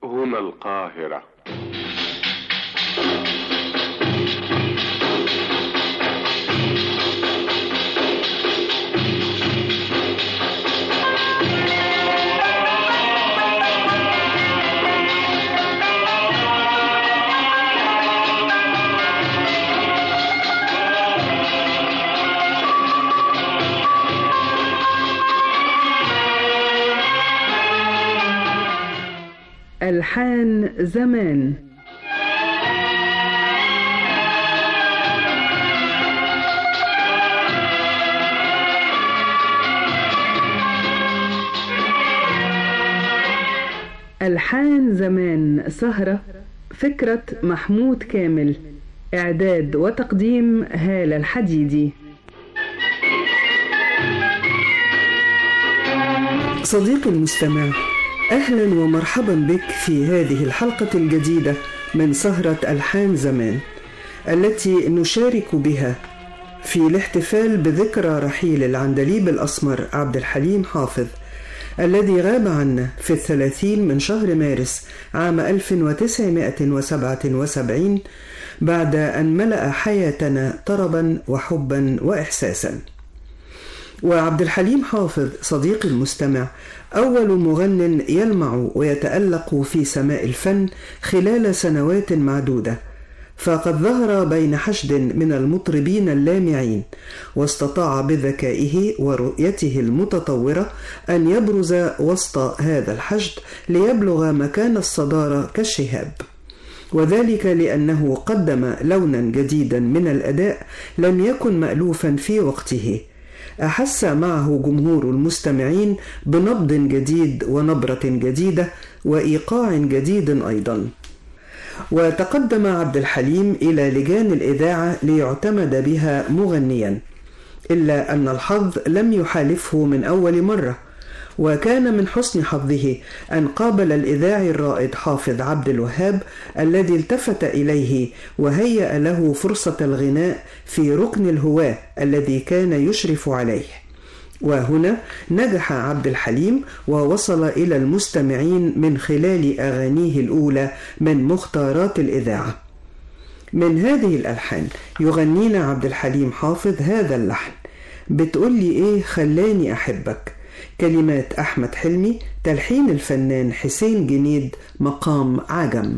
هنا القاهرة ألحان زمان ألحان زمان سهرة فكرة محمود كامل إعداد وتقديم هالة الحديدي صديقي المستمع اهلا ومرحبا بك في هذه الحلقه الجديده من سهره الحان زمان التي نشارك بها في الاحتفال بذكرى رحيل العندليب الاسمر عبد الحليم حافظ الذي غاب عنا في الثلاثين من شهر مارس عام 1977 بعد أن ملأ حياتنا طربا وحبا وإحساسا وعبد الحليم حافظ صديقي المستمع أول مغن يلمع ويتألق في سماء الفن خلال سنوات معدودة فقد ظهر بين حشد من المطربين اللامعين واستطاع بذكائه ورؤيته المتطورة أن يبرز وسط هذا الحشد ليبلغ مكان الصدارة كالشهاب وذلك لأنه قدم لونا جديدا من الأداء لم يكن مألوفا في وقته أحس معه جمهور المستمعين بنبض جديد ونبرة جديدة وإيقاع جديد أيضا وتقدم عبد الحليم إلى لجان الإذاعة ليعتمد بها مغنيا إلا أن الحظ لم يحالفه من أول مرة وكان من حسن حظه أن قابل الإذاعي الرائد حافظ عبد الوهاب الذي التفت إليه وهيأ له فرصة الغناء في ركن الهواة الذي كان يشرف عليه وهنا نجح عبد الحليم ووصل إلى المستمعين من خلال أغانيه الأولى من مختارات الإذاعة من هذه الألحان يغنينا عبد الحليم حافظ هذا اللحن بتقولي إيه خلاني أحبك كلمات أحمد حلمي تلحين الفنان حسين جنيد مقام عجم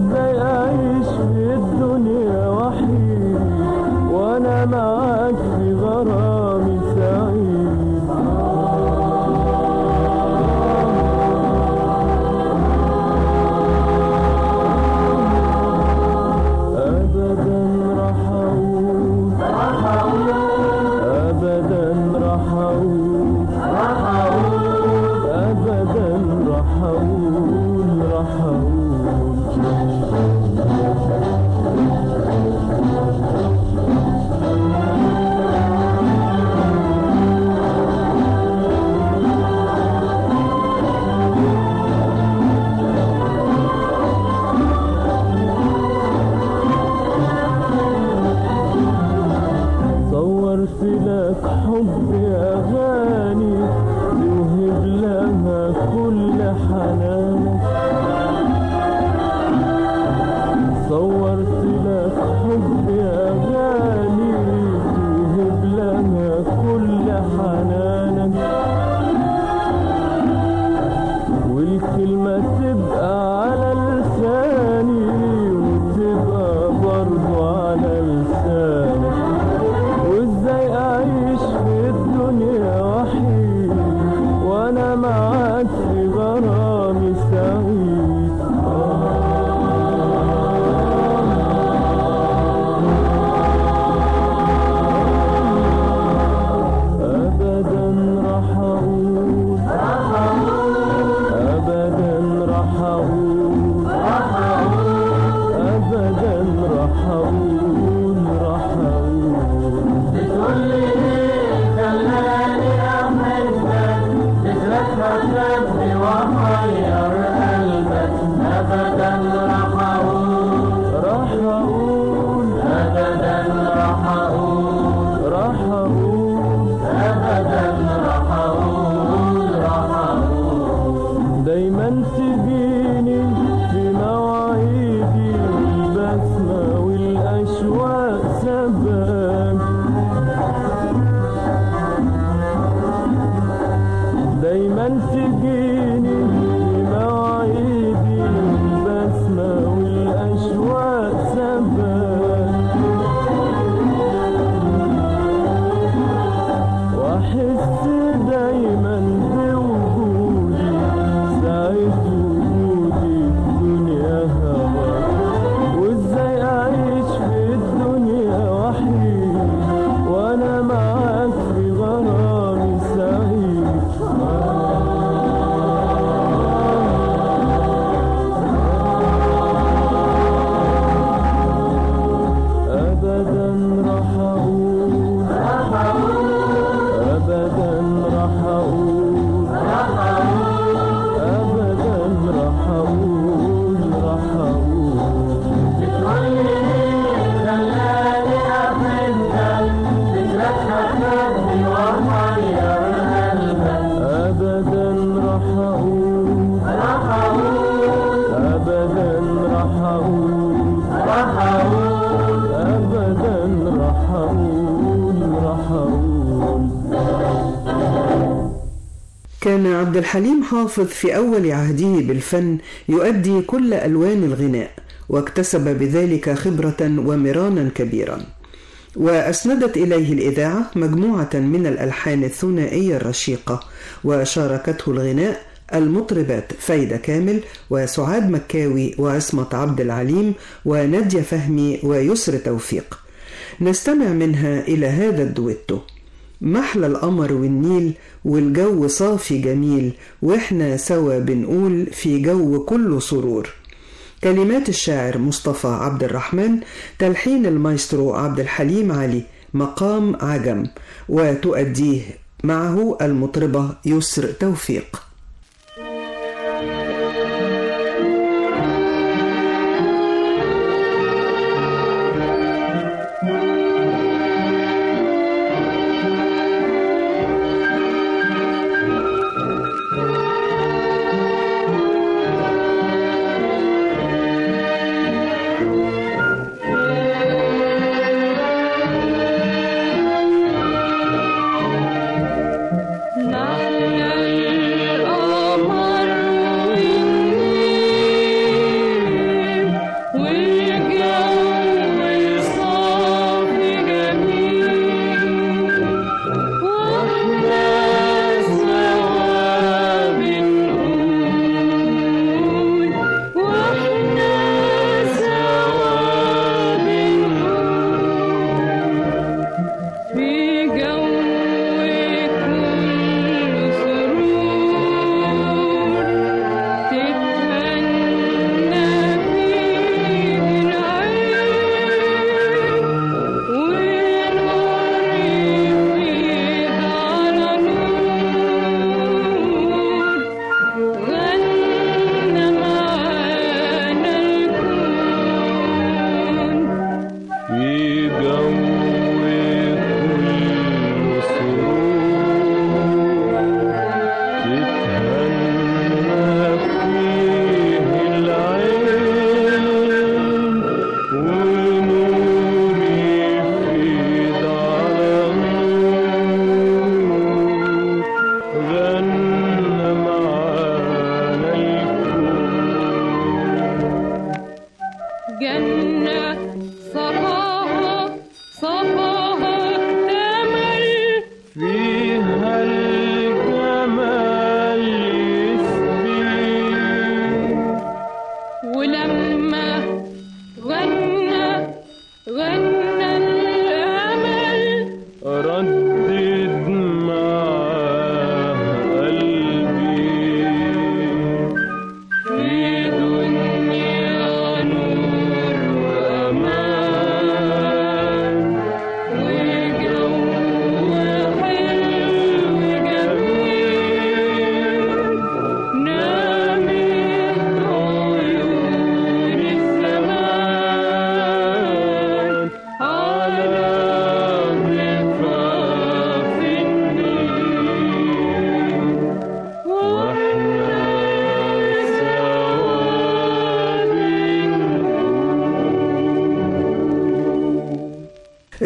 معاك في صورت لك حبي أغاني يوهب لها كل حنانك صورت لك حبي أغاني يوهب لها كل حنانك والكلمة تبقى على لساني وتبقى برضو على لسانك وازاي اعيش في الدنيا وحيد وانا معاك في غرامي سعيد ابدا راح اقول ابدا راح اقول ابدا راح اقول راح اقول راح اقول ابدا راح اقول راح اقول ابدا راح اقول راح اقول دايما تجيني في مواعيدي البسمة والاشواق سبب دايما تجيني في مواعيدي البسمة والاشواق سبب واحس دايما بوجودي ساعة وجودي في دنيا هواك وازاي اعيش في الدنيا وحيد وانا معاك في غرامي سعيد ابدا راح اقول ابدا راح اقول ابدا راح اقول راح اقول ابدا راح اقول ابدا راح اقول ابدا راح اقول راح اقول كان عبد الحليم حافظ في أول عهده بالفن يؤدي كل ألوان الغناء واكتسب بذلك خبرة ومرانا كبيرا وأسندت إليه الإذاعة مجموعة من الألحان الثنائية الرشيقة وشاركته الغناء المطربات فايدة كامل وسعاد مكاوي وعصمت عبد العليم ونادية فهمي ويسر توفيق نستمع منها إلى هذا الدويتو محلى القمر والنيل والجو صافي جميل واحنا سوا بنقول في جو كله سرور كلمات الشاعر مصطفى عبد الرحمن تلحين المايسترو عبد الحليم علي مقام عجم وتؤديه معه المطربة يسر توفيق محلى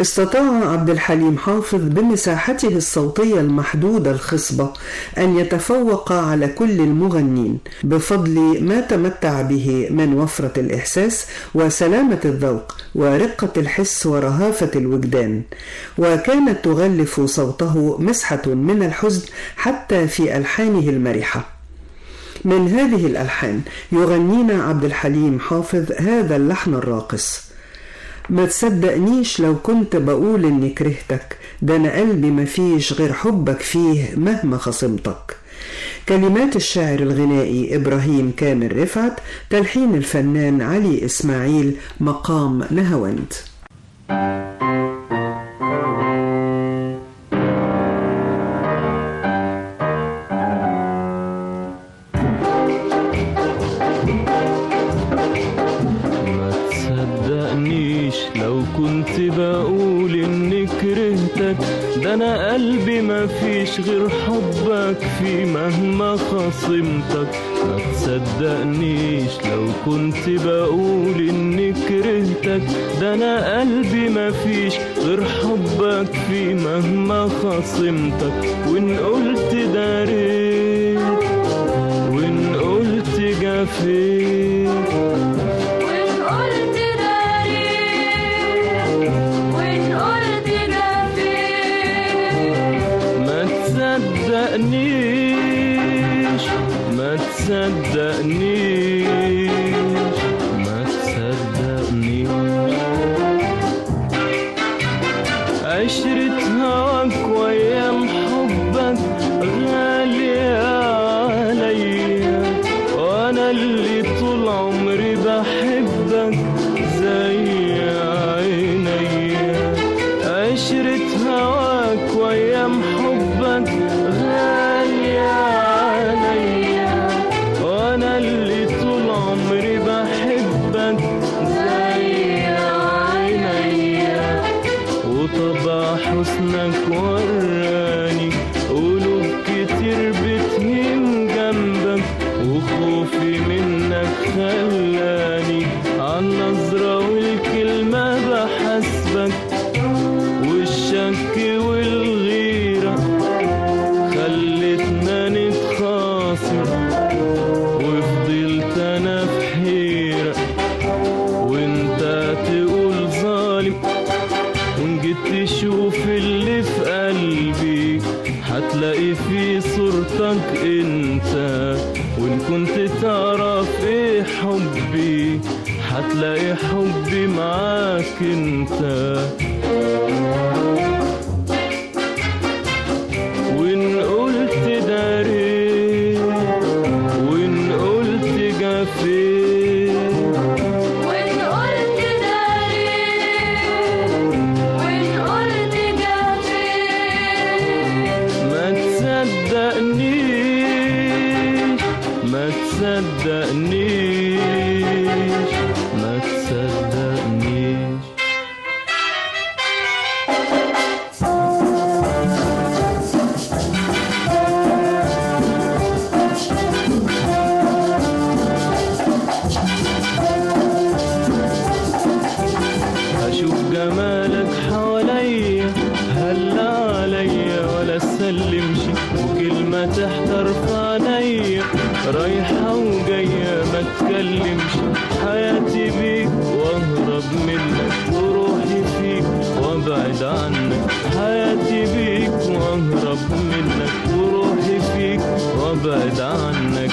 استطاع عبد الحليم حافظ بمساحته الصوتية المحدودة الخصبة أن يتفوق على كل المغنين بفضل ما تمتع به من وفرة الإحساس وسلامة الذوق ورقة الحس ورهافة الوجدان وكانت تغلف صوته مسحة من الحزن حتى في ألحانه المرحة من هذه الألحان يغنينا عبد الحليم حافظ هذا اللحن الراقص ما تصدقنيش لو كنت بقول اني كرهتك ده انا قلبي مفيش غير حبك فيه مهما خصمتك كلمات الشاعر الغنائي ابراهيم كامل رفعت تلحين الفنان علي اسماعيل مقام نهاوند ما تصدقنيش لو كنت بقول اني كرهتك ده انا قلبي ما فيش غير حبك في مهما خصمتك ما تصدقنيش لو كنت بقول اني كرهتك ده انا قلبي ما فيش غير حبك في مهما خصمتك وان قلت داريت وان قلت جفيت وإن قلت داري وإن قلت جافي ما تصدقنيش ما تصدقنيش ما تصدقنيش عشرة هواك وأيام حبك غالية عليا وأنا اللي طول عمري بحبك زي عينيا عشرة هواك وأيام حبك غالية عليا وأنا اللي طول عمري بحبك زي عينيا وطبع حسنك وراني قلوب كتير بتهين جنبك وخوفي منك خلاني عالنظرة والكلمة بحسبك والشك والغيرة خلتنا نتخاصم وفضلت انا في حيرة وانت تقول ظالم وان جيت تشوف اللي في قلبي هتلاقي في صورتك انت وان كنت تعرف ايه حبي هتلاقي حبي معاك انت وان قلت داري وان قلت جافي وإن قلت داري وإن قلت جافي ما تصدقنيش ما تصدقنيش ما تصدقنيش أشوف جمالك حواليا هلا عليا ولا سلمش وكلمة تحتر في عينيا رايحة وجاية ما تكلمش حياتي بيك واهرب منك وروحي فيك وابعد عنك حياتي بيك واهرب منك وروحي فيك وابعد عنك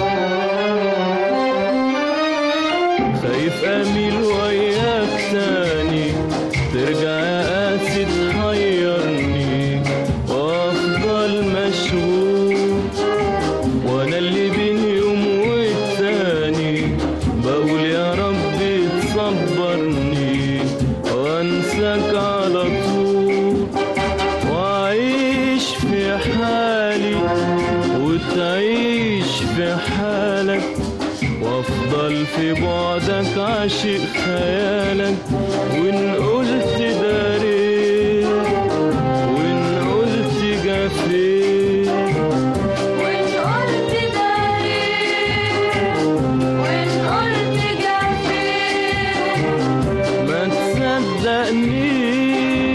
خايف اميل وياك تاني ترجع يا قاسي تحيرني وافضل مشغول وانا اللي بين يوم والتاني بقول يا رب تصبرني وانساك على طول واعيش في حالي وتعيش في حالك وافضل في بعدك عاشق خيالك وان قلت داري وان قلت جافي وإن قلت داري وإن قلت جافي ما تصدقنيش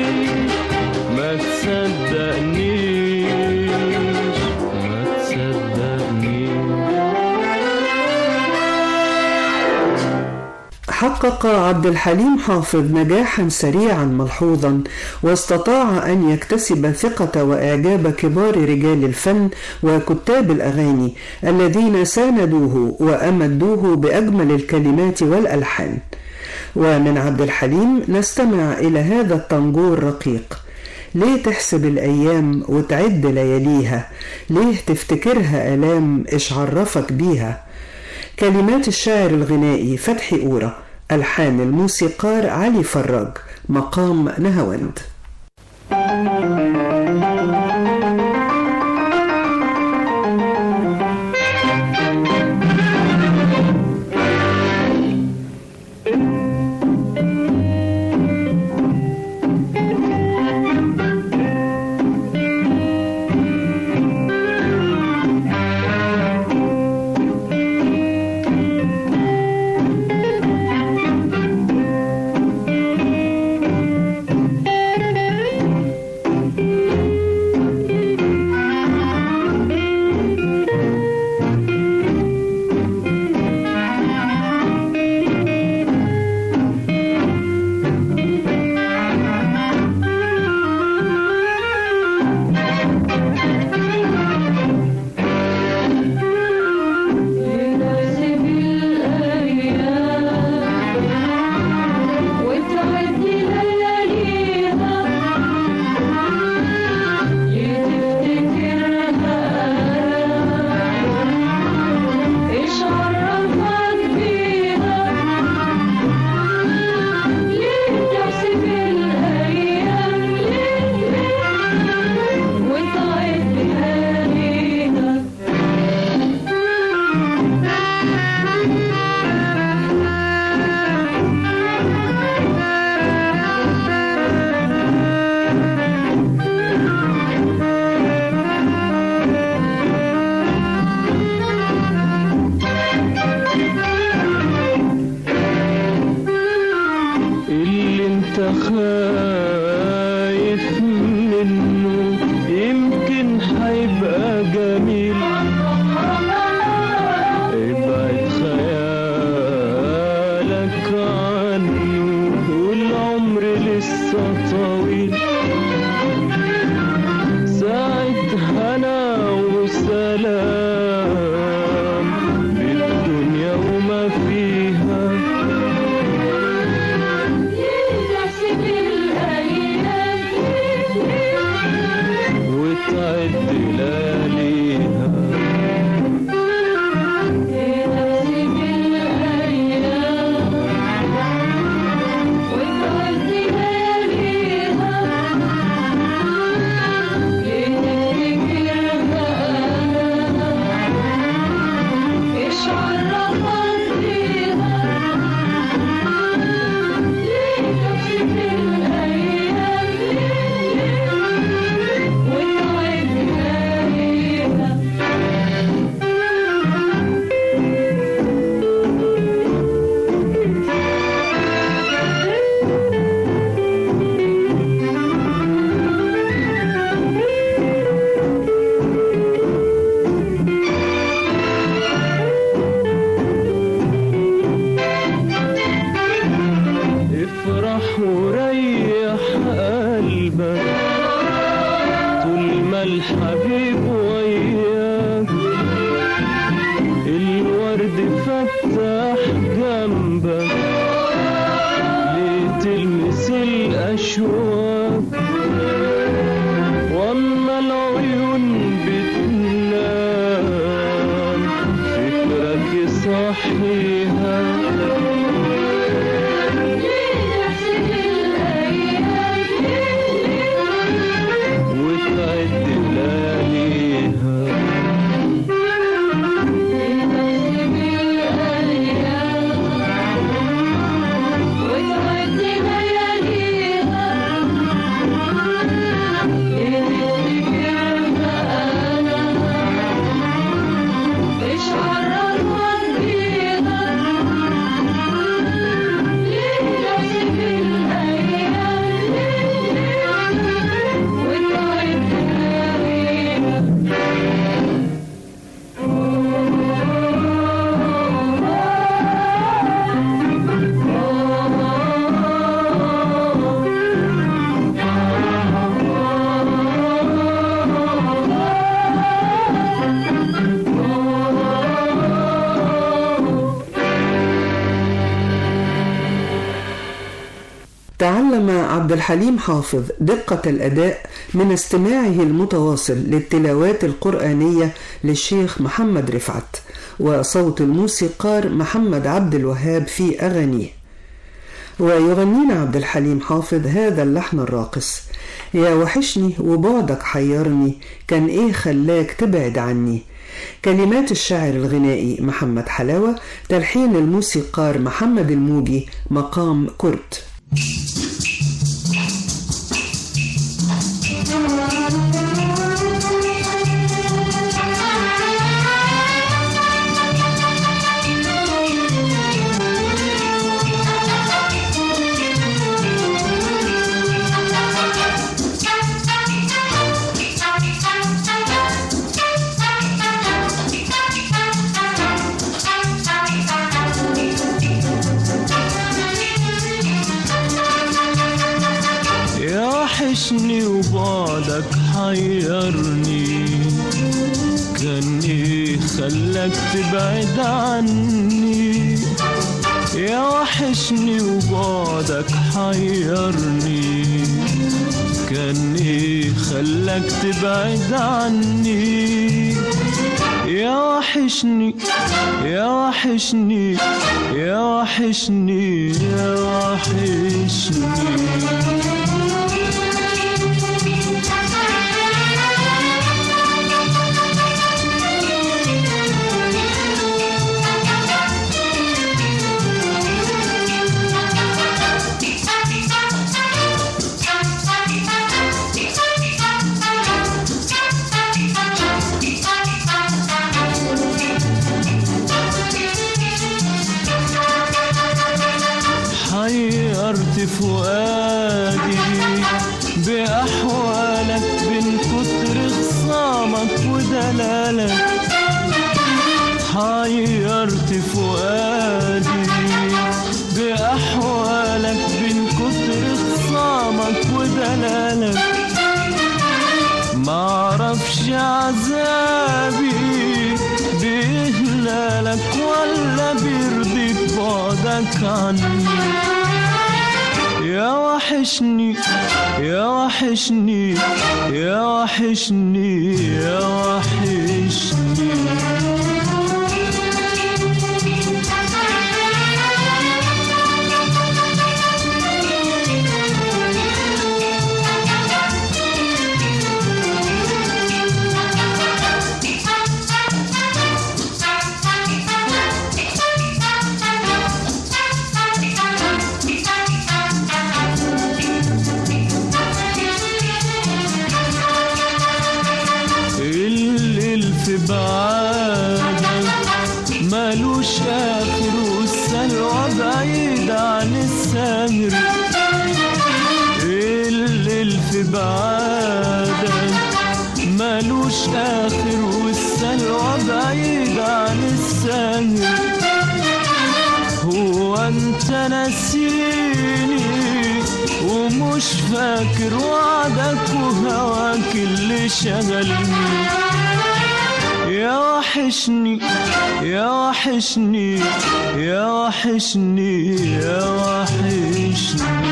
حقق عبد الحليم حافظ نجاحا سريعا ملحوظا واستطاع ان يكتسب ثقه واعجاب كبار رجال الفن وكتاب الاغاني الذين ساندوه وامدوه باجمل الكلمات والالحان ومن عبد الحليم نستمع الى هذا الطنجور رقيق ليه تحسب الأيام وتعد لياليها ليه تفتكرها آلام إيش عرفك بيها كلمات الشاعر الغنائي فتحي أورا ألحان الموسيقار علي فراج مقام نهاوند لنحسب الأيام وتعد لياليها لتفتكرها إيش عرفك بيها ليه تحسب الأيام وتعد لياليها اللي انت خايف منه يمكن هيبقى جميل ابعد خيالك عنه والعمر لسه طويل ساعة هنا وسلام بالدنيا وما فيها تحسب الأيام وتعد لياليها تحسب الأيام وتعد لياليها لتفتكرها إيش عرفك بيها ليه تحسب الأيام وتعد لياليها افرح وريح قلبك طول ما الحبيب وياك الورد فتح جنبك ليه تلمس الأشواك واما العيون بتنام فكرك يصحيها تحسب الأيام وتعد لياليها تحسب الأيام وتعد لياليها تعلم عبد الحليم حافظ دقة الأداء من استماعه المتواصل للتلاوات القرآنية للشيخ محمد رفعت وصوت الموسيقار محمد عبد الوهاب في أغانيه ويغنينا عبد الحليم حافظ هذا اللحن الراقص يا وحشني وبعدك حيرني كان ايه خلاك تبعد عني كلمات الشاعر الغنائي محمد حلاوة تلحين الموسيقار محمد الموجي مقام كرت يا وحشني وبعدك حيرني كان ايه خلاك تبعد عني يا وحشني وبعدك حيرني كان ايه خلاك تبعد عني يا وحشني يا وحشني يا وحشني يا وحشني حيرت فؤادي بأحوالك بين كتر خصامك ودلالك حيرت فؤادي بأحوالك بين كتر خصامك ودلالك معرفش عذابي بإهلالك ولا بيرضيك بعدك عني يا وحشني يا وحشني يا وحشني يا وحشني الليل في بعادك مالوش آخر والسلوى بعيد عن السامر الليل في بعادك مالوش آخر والسلوى بعيد عن السامر هو انت نسيني ومش فاكر وعدك وهواك اللي شغلني يا وحشني يا وحشني يا وحشني يا وحشني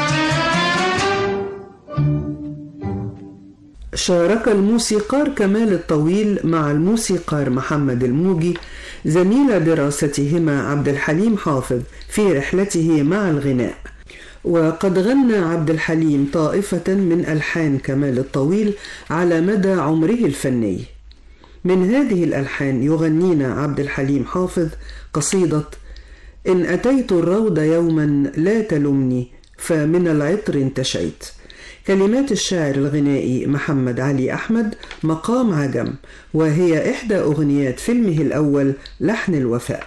شارك الموسيقار كمال الطويل مع الموسيقار محمد الموجي زميل دراستهما عبد الحليم حافظ في رحلته مع الغناء وقد غنى عبد الحليم طائفة من ألحان كمال الطويل على مدى عمره الفني من هذه الألحان يغنينا عبد الحليم حافظ قصيدة إن أتيت الروض يوما لا تلمني فمن العطر انتشيت كلمات الشاعر الغنائي محمد علي أحمد مقام عجم وهي إحدى أغنيات فيلمه الأول لحن الوفاء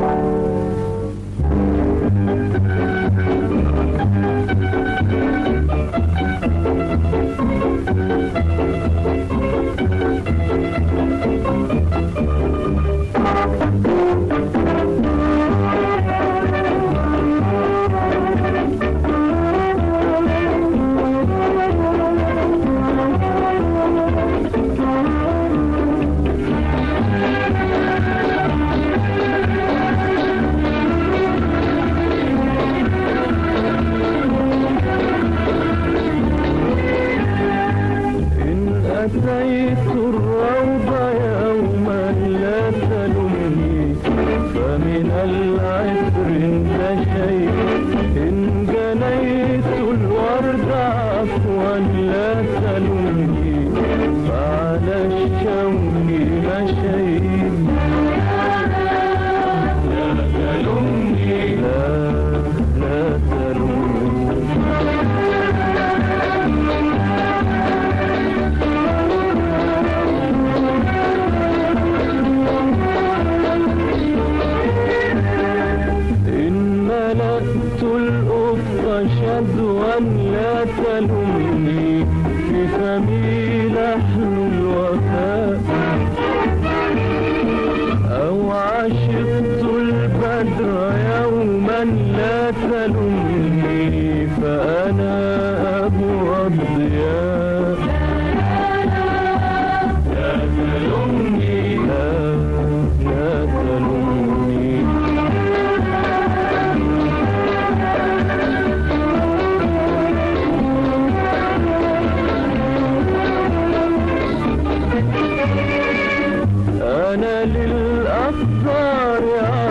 يا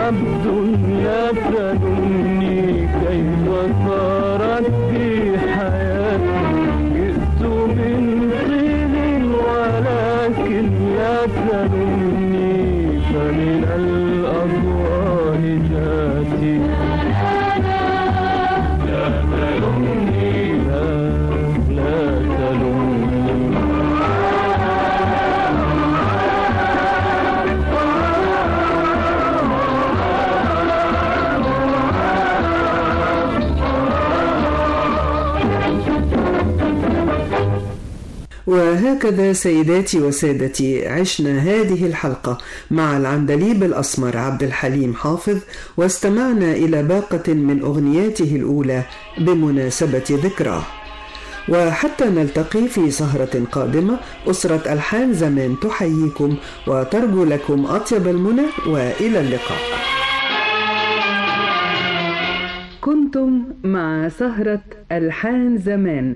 عبد لا تلومني كيف صارت بي حياتي جئت من طين ولكن لا تلومني فمن الأضواء ذاتي لا تلومني لا لا تلومني وهكذا سيداتي وسادتي عشنا هذه الحلقة مع العندليب الأسمر عبد الحليم حافظ واستمعنا إلى باقة من أغنياته الأولى بمناسبة ذكراه وحتى نلتقي في سهرة قادمة أسرة ألحان زمان تحييكم وترجو لكم أطيب المنى وإلى اللقاء كنتم مع سهرة ألحان زمان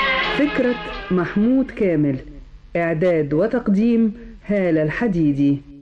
فكرة محمود كامل إعداد وتقديم هالة الحديدي